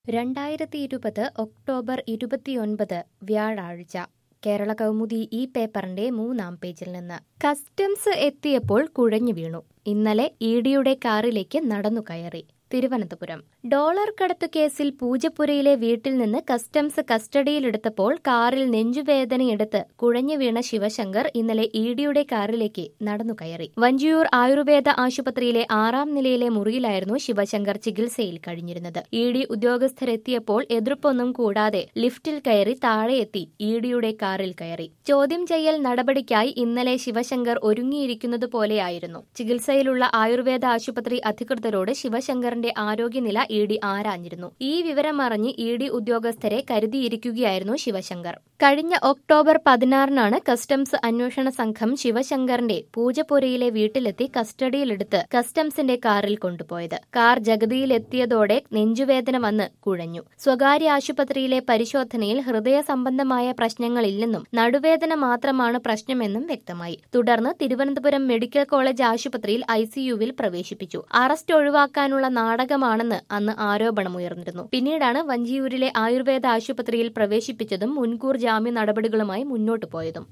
രണ്ടായിരത്തി ഇരുപത് ഒക്ടോബർ ഇരുപത്തിയൊൻപത് വ്യാഴാഴ്ച കേരള കൗമുദി ഈ പേപ്പറിന്റെ മൂന്നാം പേജിൽ നിന്ന് കസ്റ്റംസ് എത്തിയപ്പോൾ കുഴഞ്ഞു വീണു ഇന്നലെ ഇ ഡിയുടെ കാറിലേക്ക് നടന്നു കയറി തിരുവനന്തപുരം ഡോളർ കടത്തു കേസിൽ പൂജപ്പുരയിലെ വീട്ടിൽ നിന്ന് കസ്റ്റംസ് കസ്റ്റഡിയിലെടുത്തപ്പോൾ കാറിൽ നെഞ്ചുവേദനയെടുത്ത് കുഴഞ്ഞു വീണ ശിവശങ്കർ ഇന്നലെ ഇ ഡിയുടെ കാറിലേക്ക് നടന്നു കയറി വഞ്ചിയൂർ ആയുർവേദ ആശുപത്രിയിലെ ആറാം നിലയിലെ മുറിയിലായിരുന്നു ശിവശങ്കർ ചികിത്സയിൽ കഴിഞ്ഞിരുന്നത് ഇ ഡി ഉദ്യോഗസ്ഥരെത്തിയപ്പോൾ എതിർപ്പൊന്നും കൂടാതെ ലിഫ്റ്റിൽ കയറി താഴെയെത്തി ഇ ഡിയുടെ കാറിൽ കയറി ചോദ്യം ചെയ്യൽ നടപടിക്കായി ഇന്നലെ ശിവശങ്കർ ഒരുങ്ങിയിരിക്കുന്നത് പോലെയായിരുന്നു ചികിത്സയിലുള്ള ആയുർവേദ ആശുപത്രി അധികൃതരോട് ശിവശങ്കറിന്റെ ആരോഗ്യനില ഇ ഡി ആരാഞ്ഞിരുന്നു ഈ വിവരമറിഞ്ഞ് ഇ ഡി ഉദ്യോഗസ്ഥരെ കരുതിയിരിക്കുകയായിരുന്നു ശിവശങ്കർ കഴിഞ്ഞ ഒക്ടോബർ പതിനാറിനാണ് കസ്റ്റംസ് അന്വേഷണ സംഘം ശിവശങ്കറിന്റെ പൂജപ്പുരയിലെ വീട്ടിലെത്തി കസ്റ്റഡിയിലെടുത്ത് കസ്റ്റംസിന്റെ കാറിൽ കൊണ്ടുപോയത് കാർ ജഗതിയിലെത്തിയതോടെ നെഞ്ചുവേദന വന്ന് കുഴഞ്ഞു സ്വകാര്യ ആശുപത്രിയിലെ പരിശോധനയിൽ ഹൃദയ സംബന്ധമായ പ്രശ്നങ്ങളില്ലെന്നും നടുവേദന മാത്രമാണ് പ്രശ്നമെന്നും വ്യക്തമായി തുടർന്ന് തിരുവനന്തപുരം മെഡിക്കൽ കോളേജ് ആശുപത്രിയിൽ ഐസിയുവിൽ പ്രവേശിപ്പിച്ചു അറസ്റ്റ് ഒഴിവാക്കാനുള്ള നാടകമാണെന്ന് അന്ന് ആരോപണമുയർന്നിരുന്നു പിന്നീടാണ് വഞ്ചിയൂരിലെ ആയുർവേദ ആശുപത്രിയിൽ പ്രവേശിപ്പിച്ചതും മുൻകൂർ ജാമ്യ നടപടികളുമായി മുന്നോട്ടു പോയതും